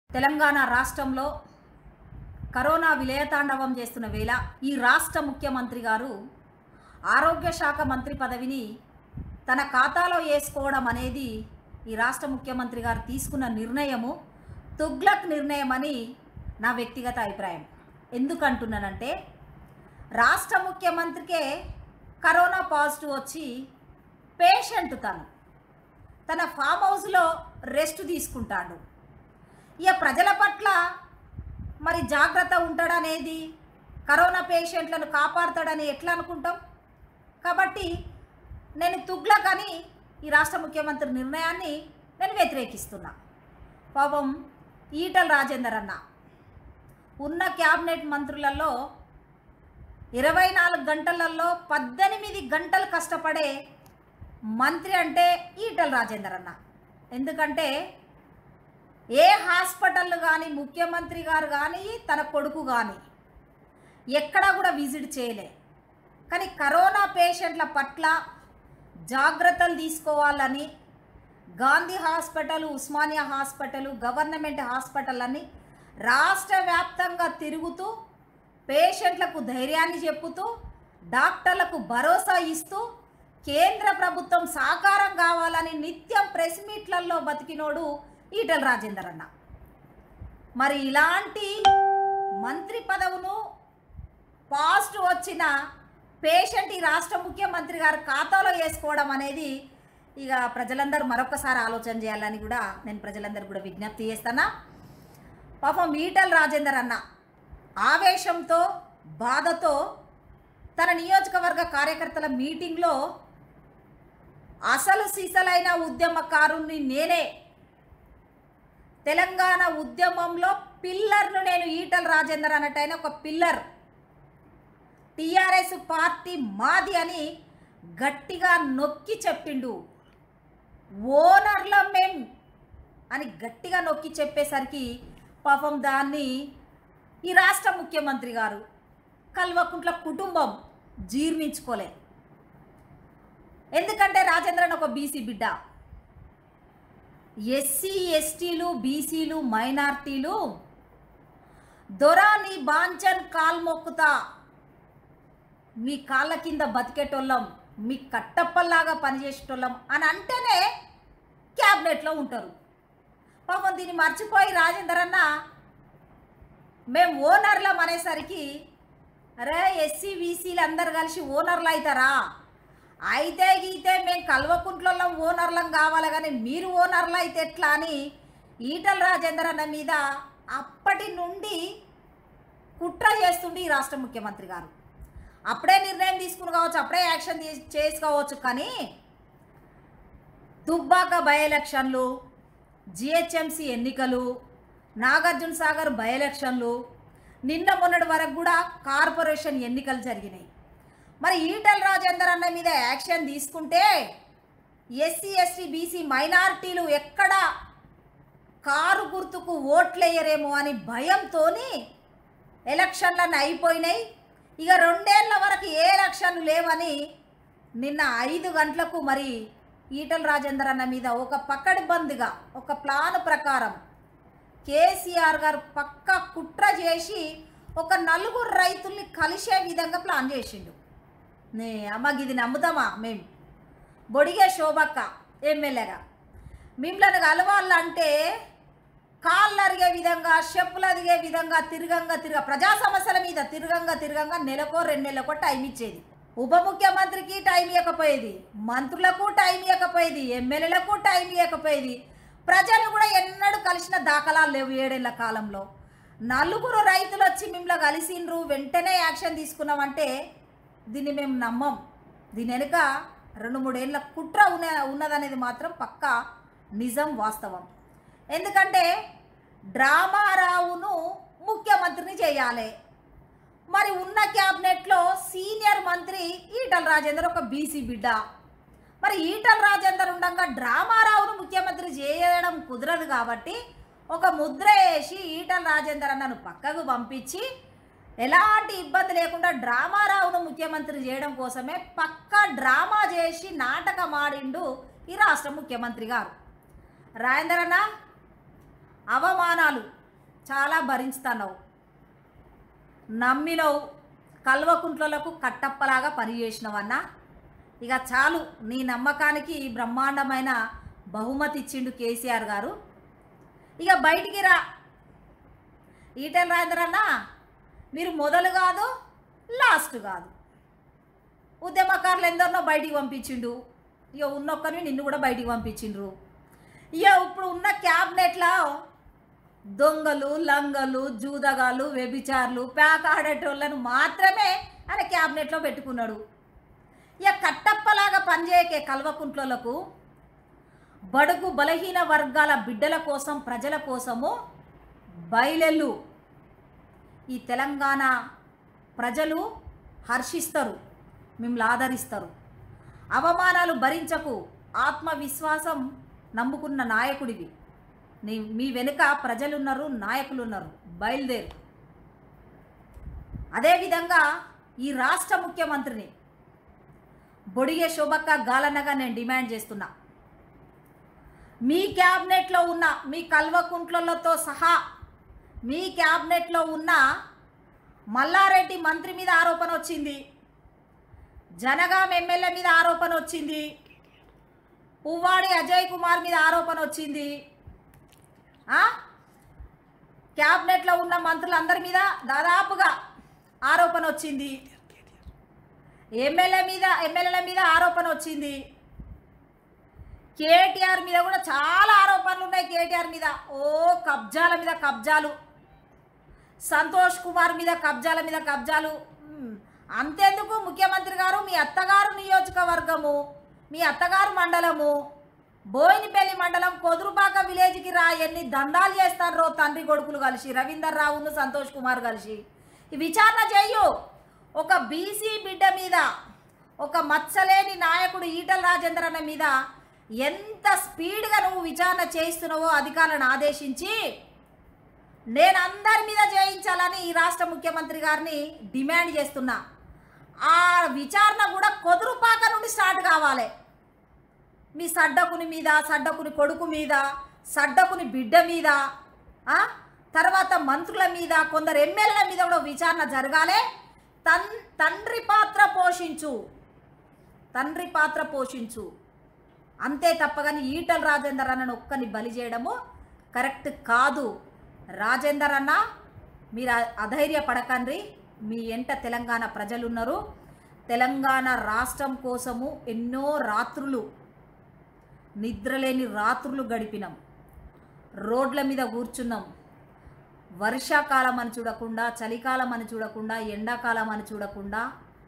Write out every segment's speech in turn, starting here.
తెలంగాణ రాష్ట్రంలో కరోనా విలయతాండవం చేస్తున్న వేళ ఈ రాష్ట్ర ముఖ్యమంత్రి గారు ఆరోగ్య శాఖ మంత్రి పదవిని తన ఖాతాలో వేసుకోవడం అనేది ఈ రాష్ట్ర ముఖ్యమంత్రి గారు తీసుకున్న నిర్ణయము తుగ్లక్ నిర్ణయం అని నా వ్యక్తిగత అభిప్రాయం ఎందుకంటున్నానంటే రాష్ట్ర ముఖ్యమంత్రికే కరోనా పాజిటివ్ వచ్చి పేషెంట్ తను తన ఫామ్ హౌస్లో రెస్ట్ తీసుకుంటాడు ఇక ప్రజల పట్ల మరి జాగ్రత్త ఉంటాడనేది కరోనా పేషెంట్లను కాపాడుతాడని ఎట్లా అనుకుంటాం కాబట్టి నేను తుగ్లక్ అని ఈ రాష్ట్ర ముఖ్యమంత్రి నిర్ణయాన్ని నేను వ్యతిరేకిస్తున్నా పాపం ఈటల రాజేందర్ అన్న ఉన్న క్యాబినెట్ మంత్రులలో ఇరవై నాలుగు గంటలలో పద్దెనిమిది గంటలు కష్టపడే మంత్రి అంటే ఈటల రాజేందర్ అన్న ఎందుకంటే ఏ హాస్పిటల్ కానీ ముఖ్యమంత్రి గారు కానీ తన కొడుకు కానీ ఎక్కడా కూడా విజిట్ చేయలే కానీ కరోనా పేషెంట్ల పట్ల జాగ్రత్తలు తీసుకోవాలని Gandhi hospital Osmania hospital government hospital అని రాష్ట్ర వ్యాప్తంగా తిరుగుతూ పేషెంట్లకు ధైర్యాన్ని చెప్పుతూ డాక్టర్లకు భరోసా ఇస్తూ కేంద్ర ప్రభుత్వం సాకారం కావాలని నిత్యం ప్రెస్ మీట్లలో బతికినోడు ఈటల రాజేందర్ అన్న మరి ఇలాంటి మంత్రి పదవును పాజిటివ్ వచ్చిన పేషెంట్ ఈ రాష్ట్ర ముఖ్యమంత్రి గారు ఖాతాలో వేసుకోవడం అనేది ఇక ప్రజలందరూ మరొకసారి ఆలోచన చేయాలని కూడా నేను ప్రజలందరూ కూడా విజ్ఞప్తి చేస్తానా పాపం ఈటల రాజేందర్ అన్న ఆవేశంతో బాధతో తన నియోజకవర్గ కార్యకర్తల మీటింగ్లో అసలు సీసలైన ఉద్యమకారుణ్ణి నేనే తెలంగాణ ఉద్యమంలో పిల్లర్ను నేను ఈటల రాజేందర్ అన్నట్టయిన ఒక పిల్లర్ టిఆర్ఎస్ పార్టీ మాది అని గట్టిగా నొక్కి చెప్పిండు ఓనర్ల మేం అని గట్టిగా నొక్కి చెప్పేసరికి పాపం దాన్ని ఈ రాష్ట్ర ముఖ్యమంత్రి గారు కల్వకుంట్ల కుటుంబం జీర్ణించుకోలే ఎందుకంటే రాజేంద్రన్ ఒక బీసీ బిడ్డ ఎస్సీ ఎస్టీలు బీసీలు మైనార్టీలు దొరా నీ బాంచన్ కాల్ మొక్కుతా మీ కాళ్ళ కింద బతికేటోళ్ళం మీ కట్టప్పల్లాగా పనిచేసేటోళ్ళం అని అంటేనే క్యాబినెట్లో ఉంటారు పాపం దీన్ని మర్చిపోయి రాజేందర్ అన్న మేము ఓనర్లం అనేసరికి అరే ఎస్సీ బీసీలు అందరు కలిసి ఓనర్లు అవుతారా అయితే గీతే మేము కల్వకుంట్లలో ఓనర్లం కావాలి కానీ మీరు ఓనర్లు అయితే ఎట్లా అని ఈటల రాజేందర్ అన్న మీద అప్పటి నుండి కుట్ర చేస్తుండే ఈ రాష్ట్ర ముఖ్యమంత్రి గారు అప్పుడే నిర్ణయం తీసుకుని కావచ్చు అప్పుడే యాక్షన్ తీ చేసుకోవచ్చు కానీ దుబ్బాక బై ఎలక్షన్లు జిహెచ్ఎంసి ఎన్నికలు నాగార్జున సాగర్ బై ఎలక్షన్లు నిన్న మొన్నటి వరకు కూడా కార్పొరేషన్ ఎన్నికలు జరిగినాయి మరి ఈటల రాజేందర్ అన్న మీద యాక్షన్ తీసుకుంటే ఎస్సీ ఎస్టీ బీసీ మైనారిటీలు ఎక్కడ కారు గుర్తుకు ఓట్లేయరేమో అని భయంతోని ఎలక్షన్లన్నీ అయిపోయినాయి ఇక రెండేళ్ల వరకు ఏ ఎలక్షన్లు లేవని నిన్న ఐదు గంటలకు మరి ఈటల రాజేందర్ అన్న మీద ఒక పక్కడిబందిగా ఒక ప్లాన్ ప్రకారం కేసీఆర్ గారు పక్క కుట్ర చేసి ఒక నలుగురు రైతుల్ని కలిసే విధంగా ప్లాన్ చేసిండు నే అమ్మకి ఇది నమ్ముతామా మేము బొడిగే శోభక్క ఎమ్మెల్యేగా మిమ్మల్ని కలవాలంటే కాళ్ళు అరిగే విధంగా చెప్పులు అదిగే విధంగా తిరగంగా తిరగ ప్రజా సమస్యల మీద తిరగంగా తిరగంగా నెలకో రెండు నెలలకో టైం ఇచ్చేది ఉప ముఖ్యమంత్రికి టైం ఇవ్వకపోయేది మంత్రులకు టైం ఇవ్వకపోయేది ఎమ్మెల్యేలకు టైం ఇవ్వకపోయేది ప్రజలు కూడా ఎన్నడూ కలిసిన దాఖలాలు లేవు ఏడేళ్ల కాలంలో నలుగురు రైతులు వచ్చి మిమ్మల్ని కలిసిండ్రు వెంటనే యాక్షన్ తీసుకున్నామంటే దీన్ని మేము నమ్మం దీని వెనుక రెండు మూడేళ్ల కుట్ర ఉన్న ఉన్నదనేది మాత్రం పక్కా నిజం వాస్తవం ఎందుకంటే డ్రామారావును ముఖ్యమంత్రిని చేయాలి మరి ఉన్న క్యాబినెట్లో సీనియర్ మంత్రి ఈటల రాజేందర్ ఒక బీసీ బిడ్డ మరి ఈటల రాజేందర్ ఉండగా డ్రామారావును ముఖ్యమంత్రి చేయడం కుదరదు కాబట్టి ఒక ముద్ర వేసి ఈటల రాజేందర్ అన్నను పక్కకు పంపించి ఎలాంటి ఇబ్బంది లేకుండా డ్రామారావును ముఖ్యమంత్రి చేయడం కోసమే పక్క డ్రామా చేసి నాటకం ఆడిండు ఈ రాష్ట్ర ముఖ్యమంత్రి గారు రాజేందర్ అన్న అవమానాలు చాలా భరించుతున్నావు నమ్మినవు కల్వకుంట్లకు కట్టప్పలాగా పనిచేసినవన్నా ఇక చాలు నీ నమ్మకానికి బ్రహ్మాండమైన బహుమతి ఇచ్చిండు కేసీఆర్ గారు ఇక బయటికి రా ఈటెల రాజేంద్ర అన్న మీరు మొదలు కాదు లాస్ట్ కాదు ఉద్యమకారులు ఎందరినో బయటికి పంపించిండు ఇక ఉన్నొక్కరిని నిన్ను కూడా బయటికి పంపించిండ్రు ఇక ఇప్పుడు ఉన్న క్యాబినెట్లో దొంగలు లంగలు జూదగాలు వ్యభిచారులు ప్యాక్ ఆడేటోళ్ళను మాత్రమే ఆయన క్యాబినెట్లో పెట్టుకున్నాడు ఇక కట్టప్పలాగా పనిచేయకే కల్వకుంట్లకు బడుగు బలహీన వర్గాల బిడ్డల కోసం ప్రజల కోసము బయలెల్లు ఈ తెలంగాణ ప్రజలు హర్షిస్తారు మిమ్మల్ని ఆదరిస్తారు అవమానాలు భరించకు ఆత్మవిశ్వాసం నమ్ముకున్న నాయకుడివి నీ మీ వెనుక ప్రజలున్నారు నాయకులు ఉన్నారు బయలుదేరు అదేవిధంగా ఈ రాష్ట్ర ముఖ్యమంత్రిని బొడిగే శోభక్క గాలన్నగా నేను డిమాండ్ చేస్తున్నా మీ క్యాబినెట్లో ఉన్న మీ కల్వకుంట్లతో సహా మీ క్యాబినెట్లో ఉన్న మల్లారెడ్డి మంత్రి మీద ఆరోపణ వచ్చింది జనగాం ఎమ్మెల్యే మీద ఆరోపణ వచ్చింది పువ్వాడి అజయ్ కుమార్ మీద ఆరోపణ వచ్చింది ఆ? క్యాబినెట్లో ఉన్న మంత్రులందరి మీద దాదాపుగా ఆరోపణ వచ్చింది ఎమ్మెల్యే మీద ఎమ్మెల్యేల మీద ఆరోపణ వచ్చింది కేటీఆర్ మీద కూడా చాలా ఆరోపణలు ఉన్నాయి కేటీఆర్ మీద ఓ కబ్జాల మీద కబ్జాలు సంతోష్ కుమార్ మీద కబ్జాల మీద కబ్జాలు మ్, అంతెందుకు ముఖ్యమంత్రి గారు మీ అత్తగారు నియోజకవర్గము మీ అత్తగారు మండలము బోయినపల్లి మండలం కొదురుపాక విలేజ్కి రా ఎన్ని దందాలు చేస్తారో తండ్రి కొడుకులు కలిసి రవీందర్ రావును సంతోష్ కుమార్ కలిసి ఈ విచారణ చేయు ఒక బీసీ బిడ్డ మీద ఒక మచ్చలేని నాయకుడు ఈటల రాజేందర్ అన్న మీద ఎంత స్పీడ్గా నువ్వు విచారణ చేయిస్తున్నావో అధికారులను ఆదేశించి నేను అందరి మీద చేయించాలని ఈ రాష్ట్ర ముఖ్యమంత్రి గారిని డిమాండ్ చేస్తున్నా ఆ విచారణ కూడా కొదురుపాక నుండి స్టార్ట్ కావాలి మీ సడ్డకుని మీద సడ్డకుని కొడుకు మీద సడ్డకుని బిడ్డ మీద ఆ? తర్వాత మంత్రుల మీద కొందరు ఎమ్మెల్యేల మీద కూడా విచారణ జరగాలి తన్ తండ్రి పాత్ర పోషించు తండ్రి పాత్ర పోషించు అంతే తప్పగాని ఈటల రాజేందర్ అన్నను ఒక్కని బలి చేయడము కరెక్ట్ కాదు రాజేందర్ అన్న మీరు అ- అధైర్యపడకండి మీ ఎంట తెలంగాణ ప్రజలున్నారు తెలంగాణ రాష్ట్రం కోసము ఎన్నో రాత్రులు నిద్రలేని రాత్రులు గడిపినాం రోడ్ల మీద కూర్చున్నాం వర్షాకాలం అని చూడకుండా చలికాలం అని చూడకుండా ఎండాకాలం అని చూడకుండా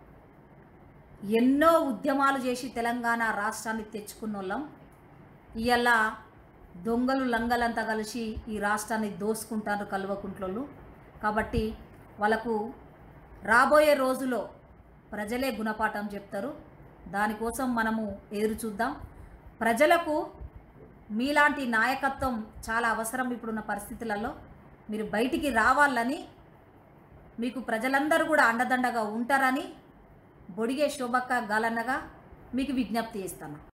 ఎన్నో ఉద్యమాలు చేసి తెలంగాణ రాష్ట్రాన్ని తెచ్చుకున్న వాళ్ళం ఇవాళ దొంగలు లంగలంతా కలిసి ఈ రాష్ట్రాన్ని దోసుకుంటారు కల్వకుంట్లోళ్ళు కాబట్టి వాళ్ళకు రాబోయే రోజులో ప్రజలే గుణపాఠం చెప్తారు దానికోసం మనము ఎదురు చూద్దాం ప్రజలకు మీలాంటి నాయకత్వం చాలా అవసరం ఇప్పుడున్న పరిస్థితులలో మీరు బయటికి రావాలని మీకు ప్రజలందరూ కూడా అండదండగా ఉంటారని బొడిగే శోభక్క గాలన్నగా మీకు విజ్ఞప్తి చేస్తాను